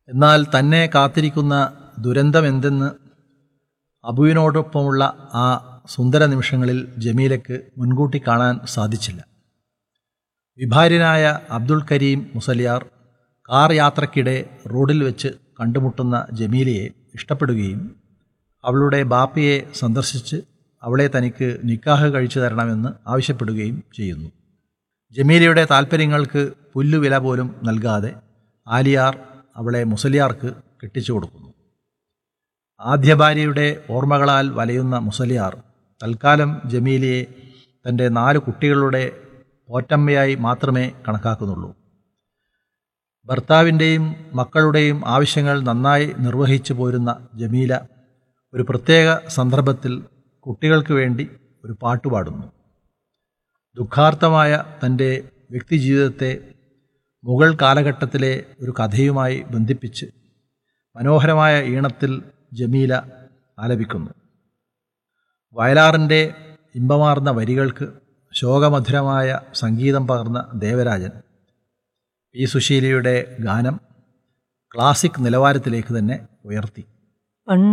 എന്നാൽ തന്നെ കാത്തിരിക്കുന്ന ദുരന്തമെന്തെന്ന് അബുവിനോടൊപ്പമുള്ള ആ സുന്ദര നിമിഷങ്ങളിൽ ജമീലയ്ക്ക് മുൻകൂട്ടി കാണാൻ സാധിച്ചില്ല വിഭാര്യനായ അബ്ദുൽ കരീം മുസലിയാർ കാർ യാത്രക്കിടെ റോഡിൽ വെച്ച് കണ്ടുമുട്ടുന്ന ജമീലയെ ഇഷ്ടപ്പെടുകയും അവളുടെ ബാപ്പയെ സന്ദർശിച്ച് അവളെ തനിക്ക് നിക്കാഹ് കഴിച്ചു തരണമെന്ന് ആവശ്യപ്പെടുകയും ചെയ്യുന്നു ജമീലയുടെ താൽപ്പര്യങ്ങൾക്ക് പുല്ലുവില പോലും നൽകാതെ ആലിയാർ അവളെ മുസലിയാർക്ക് കെട്ടിച്ചു കൊടുക്കുന്നു ആദ്യ ഭാര്യയുടെ ഓർമ്മകളാൽ വലയുന്ന മുസലിയാർ തൽക്കാലം ജമീലയെ തൻ്റെ നാല് കുട്ടികളുടെ പോറ്റമ്മയായി മാത്രമേ കണക്കാക്കുന്നുള്ളൂ ഭർത്താവിൻ്റെയും മക്കളുടെയും ആവശ്യങ്ങൾ നന്നായി നിർവഹിച്ചു പോരുന്ന ജമീല ഒരു പ്രത്യേക സന്ദർഭത്തിൽ കുട്ടികൾക്ക് വേണ്ടി ഒരു പാട്ടുപാടുന്നു ദുഃഖാർത്ഥമായ തൻ്റെ വ്യക്തിജീവിതത്തെ മുഗൾ കാലഘട്ടത്തിലെ ഒരു കഥയുമായി ബന്ധിപ്പിച്ച് മനോഹരമായ ഈണത്തിൽ ജമീല ആലപിക്കുന്നു വയലാറിൻ്റെ ഇമ്പമാർന്ന വരികൾക്ക് ശോകമധുരമായ സംഗീതം പകർന്ന ദേവരാജൻ പി സുശീലയുടെ ഗാനം ക്ലാസിക് നിലവാരത്തിലേക്ക് തന്നെ ഉയർത്തി